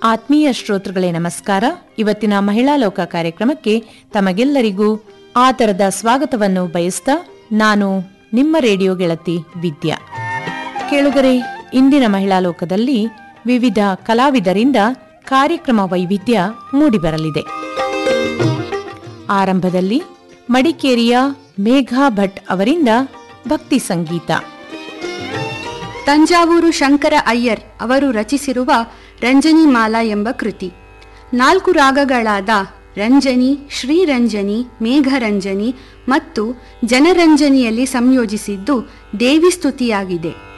ಆತ್ಮೀಯ ಶ್ರೋತೃಗಳೇ ನಮಸ್ಕಾರ ಇವತ್ತಿನ ಮಹಿಳಾ ಲೋಕ ಕಾರ್ಯಕ್ರಮಕ್ಕೆ ತಮಗೆಲ್ಲರಿಗೂ ಆತರದ ಸ್ವಾಗತವನ್ನು ಬಯಸ್ತಾ ನಾನು ನಿಮ್ಮ ರೇಡಿಯೋ ಗೆಳತಿ ವಿದ್ಯಾ ಕೇಳುಗರೆ ಇಂದಿನ ಮಹಿಳಾ ಲೋಕದಲ್ಲಿ ವಿವಿಧ ಕಲಾವಿದರಿಂದ ಕಾರ್ಯಕ್ರಮ ವೈವಿಧ್ಯ ಮೂಡಿಬರಲಿದೆ ಆರಂಭದಲ್ಲಿ ಮಡಿಕೇರಿಯ ಮೇಘಾ ಭಟ್ ಅವರಿಂದ ಭಕ್ತಿ ಸಂಗೀತ ತಂಜಾವೂರು ಶಂಕರ ಅಯ್ಯರ್ ಅವರು ರಚಿಸಿರುವ ರಂಜನಿ ಮಾಲಾ ಎಂಬ ಕೃತಿ ನಾಲ್ಕು ರಾಗಗಳಾದ ರಂಜನಿ ಶ್ರೀರಂಜನಿ ಮೇಘರಂಜನಿ ಮತ್ತು ಜನರಂಜನಿಯಲ್ಲಿ ಸಂಯೋಜಿಸಿದ್ದು ದೇವಿ ಸ್ತುತಿಯಾಗಿದೆ